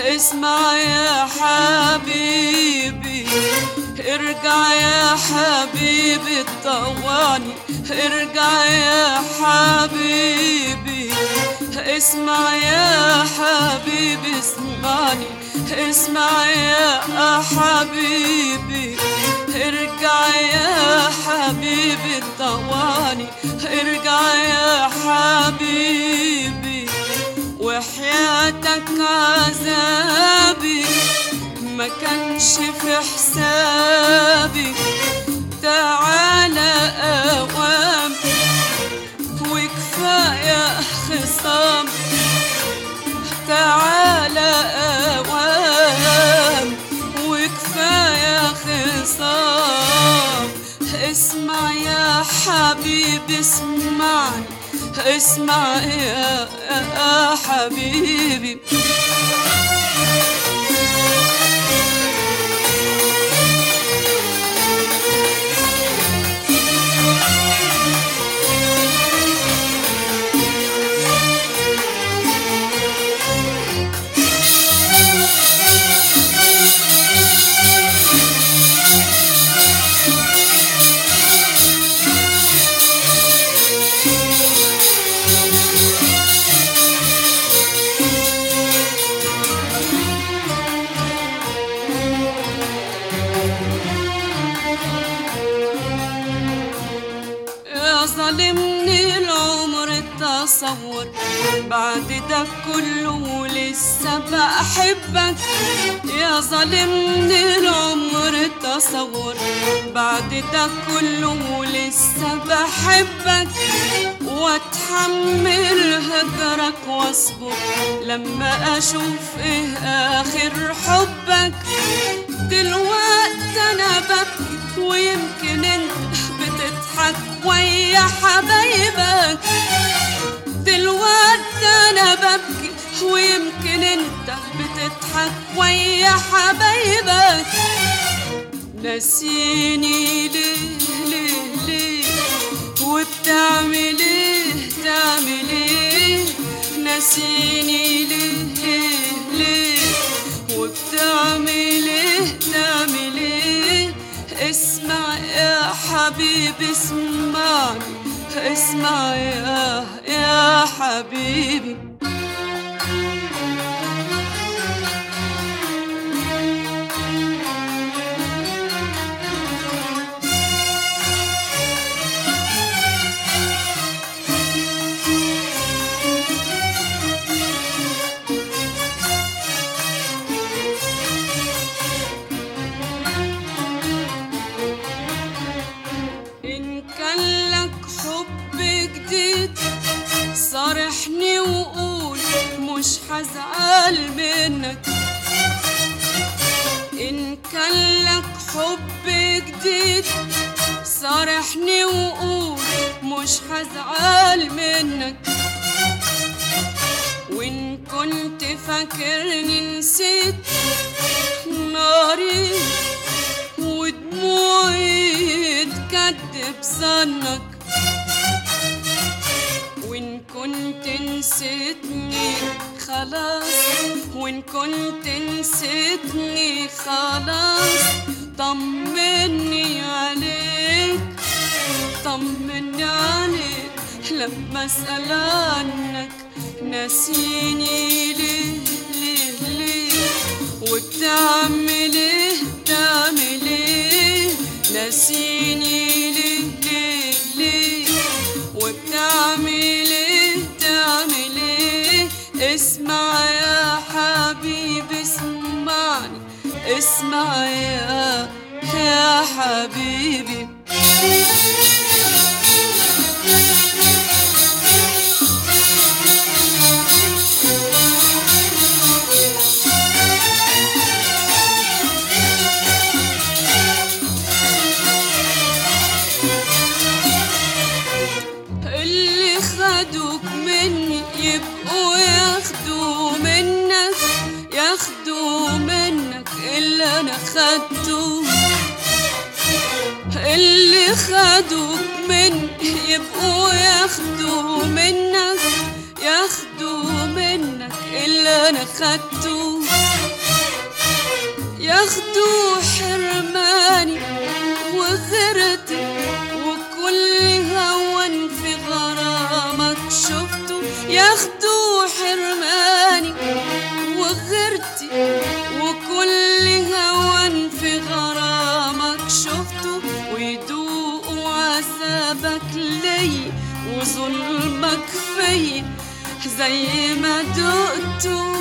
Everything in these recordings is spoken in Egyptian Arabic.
اسمع يا حبيبي ارجع يا حبيبي طواني ارجع يا حبيبي اسمع يا حبيبي اسمعني اسمع يا حبيبي ارجع يا حبيبي طواني ارجع يا حبيبي وحياتك عذابي ما كانش في حسابي تعالى اوام وكفايه خصام تعالى اوام وكفايه خصام اسمع يا حبيبي اسمعني اسمع يا يا حبيبي يا ظالمني العمر تصور بعد ده كله لسه بحبك يا ظالمني العمر تصور بعد ده كله لسه بحبك واتحمل هجرك واصبر لما اشوف ايه اخر حبك دلوقتي انا ببكي ويمكن انت بتضحك ويا حبايبك دلوقتي انا ببكي ويمكن انت بتضحك ويا حبايبك نسيني ليه ليه ليه وبتعمل ايه تعمل ايه نسيني ليه ليه ليه وبتعمل ايه تعمل ايه اسمع يا حبيبي اسمعني اسمع يا يا حبيبي إن كان لك حب جديد صارحني وقول مش هزعل منك إن كان لك حب جديد صارحني وقول مش هزعل منك وإن كنت فاكرني نسيت ناري ودموعي تكدب ظنك وإن كنت نسيتني خلاص وإن كنت نسيتني خلاص طمني عليك طمني عليك لما أسأل عنك ناسيني ليه ليه ليه وبتعمل ايه تعمل ايه ناسيني ليه ليه ليه وبتعمل ايه تعمل ايه اسمع يا حبيبي اسمعني اسمع يا يا حبيبي اللي خدوك مني يبقوا ياخدوا منك ياخدوا منك اللي انا خدته اللي خدوك مني يبقوا ياخدوا منك ياخدوا منك اللي انا خدته ياخدوا حرماني وغيرتي وكل هون في غرامك شفته ياخدوا حرماني وغيرتي وكل هون في غرامك شفته ويدوقوا عذابك لي وظلمك في زي ما دقته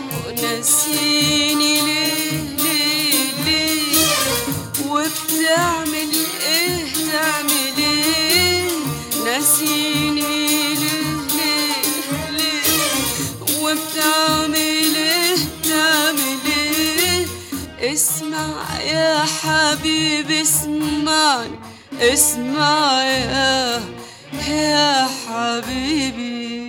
نسيني ليه ليه ليه وبتعمل ايه تعمل ايه نسيني ليه ليه ليه وبتعمل ايه تعمل ايه اسمع يا حبيبي اسمعني اسمع يا يا حبيبي